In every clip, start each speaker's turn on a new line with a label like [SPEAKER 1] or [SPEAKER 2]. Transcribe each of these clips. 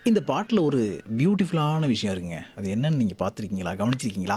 [SPEAKER 1] இந்த பாட்டில் ஒரு பியூட்டிஃபுல்லான விஷயம் இருக்குங்க அது என்னன்னு நீங்கள் பார்த்துருக்கீங்களா கவனிச்சிருக்கீங்களா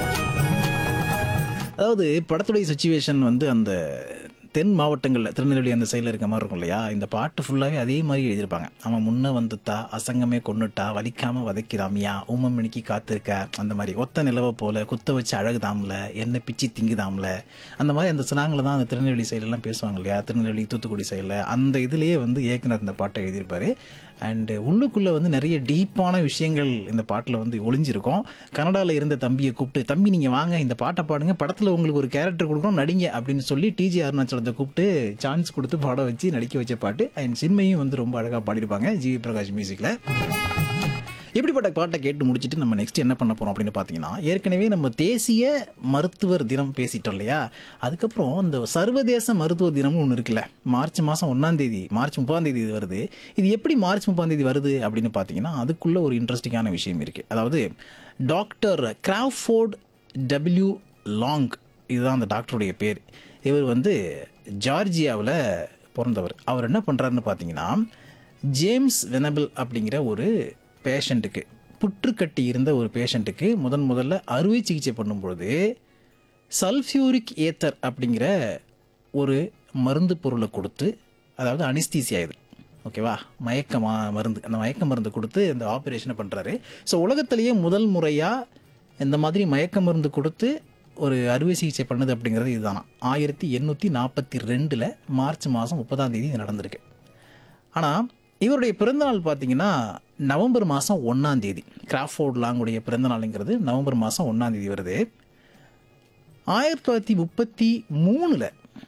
[SPEAKER 1] அதாவது படத்துடைய சுச்சுவேஷன் வந்து அந்த தென் மாவட்டங்களில் திருநெல்வேலி அந்த சைடில் இருக்க மாதிரி இருக்கும் இல்லையா இந்த பாட்டு ஃபுல்லாகவே அதே மாதிரி எழுதியிருப்பாங்க அவன் முன்ன வந்துட்டா அசங்கமே கொன்னுட்டா வலிக்காம வதைக்கிறாமியா ஊமம் மினிக்கி காத்திருக்க அந்த மாதிரி ஒத்த நிலவை போல குத்த வச்சு அழகுதாம்ல என்ன பிச்சி திங்குதாம்ல அந்த மாதிரி அந்த சிலாங்கில் தான் அந்த திருநெல்வேலி சைடெல்லாம் பேசுவாங்க இல்லையா திருநெல்வேலி தூத்துக்குடி சைடில் அந்த இதுலேயே வந்து இயக்குனர் இந்த பாட்டை எழுதியிருப்பாரு அண்டு உள்ளுக்குள்ளே வந்து நிறைய டீப்பான விஷயங்கள் இந்த பாட்டில் வந்து ஒளிஞ்சிருக்கும் கனடாவில் இருந்த தம்பியை கூப்பிட்டு தம்பி நீங்கள் வாங்க இந்த பாட்டை பாடுங்க படத்தில் உங்களுக்கு ஒரு கேரக்டர் கொடுக்கணும் நடிங்க அப்படின்னு சொல்லி டிஜி அருணாச்சலத்தை கூப்பிட்டு சான்ஸ் கொடுத்து பாட வச்சு நடிக்க வச்ச பாட்டு அண்ட் சின்மையும் வந்து ரொம்ப அழகாக பாடியிருப்பாங்க ஜிவி பிரகாஷ் மியூசிக்கில் இப்படிப்பட்ட பாட்டை கேட்டு முடிச்சுட்டு நம்ம நெக்ஸ்ட் என்ன பண்ண போறோம் அப்படின்னு பார்த்தீங்கன்னா ஏற்கனவே நம்ம தேசிய மருத்துவர் தினம் பேசிட்டோம் இல்லையா அதுக்கப்புறம் இந்த சர்வதேச மருத்துவ தினம்னு ஒன்று இருக்குல்ல மார்ச் மாதம் ஒன்றாம் தேதி மார்ச் முப்பதாம் தேதி இது வருது இது எப்படி மார்ச் முப்பதாம் தேதி வருது அப்படின்னு பார்த்தீங்கன்னா அதுக்குள்ள ஒரு இன்ட்ரெஸ்டிங்கான விஷயம் இருக்குது அதாவது டாக்டர் கிராஃபோர்ட் டபிள்யூ லாங் இதுதான் அந்த டாக்டருடைய பேர் இவர் வந்து ஜார்ஜியாவில் பிறந்தவர் அவர் என்ன பண்ணுறாருன்னு பார்த்தீங்கன்னா ஜேம்ஸ் வெனபிள் அப்படிங்கிற ஒரு பேஷண்ட்டுக்கு புற்றுக்கட்டி இருந்த ஒரு பேஷண்ட்டுக்கு முதன் முதல்ல அறுவை சிகிச்சை பண்ணும்பொழுது சல்ஃபியூரிக் ஏத்தர் அப்படிங்கிற ஒரு மருந்து பொருளை கொடுத்து அதாவது அனிஸ்தீசியா இது ஓகேவா மயக்க மா மருந்து அந்த மயக்க மருந்து கொடுத்து இந்த ஆப்ரேஷனை பண்ணுறாரு ஸோ உலகத்திலேயே முதல் முறையாக இந்த மாதிரி மயக்க மருந்து கொடுத்து ஒரு அறுவை சிகிச்சை பண்ணது அப்படிங்கிறது இதுதானா ஆயிரத்தி எண்ணூற்றி நாற்பத்தி ரெண்டில் மார்ச் மாதம் முப்பதாம் தேதி இது நடந்திருக்கு ஆனால் இவருடைய பிறந்தநாள் பார்த்தீங்கன்னா நவம்பர் மாதம் ஒன்றாம் தேதி கிராஃபோர்ட் லாங்குடைய பிறந்தநாளுங்கிறது நவம்பர் மாதம் ஒன்றாம் தேதி வருது ஆயிரத்தி தொள்ளாயிரத்தி முப்பத்தி மூணில்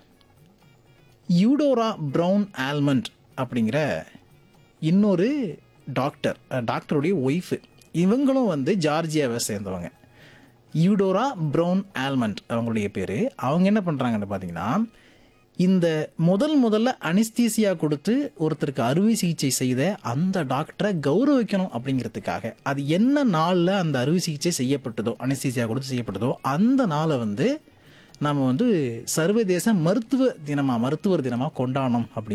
[SPEAKER 1] யூடோரா ப்ரௌன் ஆல்மண்ட் அப்படிங்கிற இன்னொரு டாக்டர் அஹ், டாக்டருடைய ஒய்ஃபு இவங்களும் வந்து ஜார்ஜியாவை சேர்ந்தவங்க யூடோரா ப்ரௌன் ஆல்மண்ட் அவங்களுடைய பேர் அவங்க என்ன பண்ணுறாங்கன்னு பார்த்தீங்கன்னா இந்த முதல் முதல்ல அனிஸ்தீசியா கொடுத்து ஒருத்தருக்கு அறுவை சிகிச்சை செய்த அந்த டாக்டரை கௌரவிக்கணும் அப்படிங்கிறதுக்காக அது என்ன நாளில் அந்த அறுவை சிகிச்சை செய்யப்பட்டதோ அனிஸ்தீசியா கொடுத்து செய்யப்பட்டதோ அந்த நாளை வந்து நாம் வந்து சர்வதேச மருத்துவ தினமாக மருத்துவர் தினமாக கொண்டாடணும் அப்படின்னு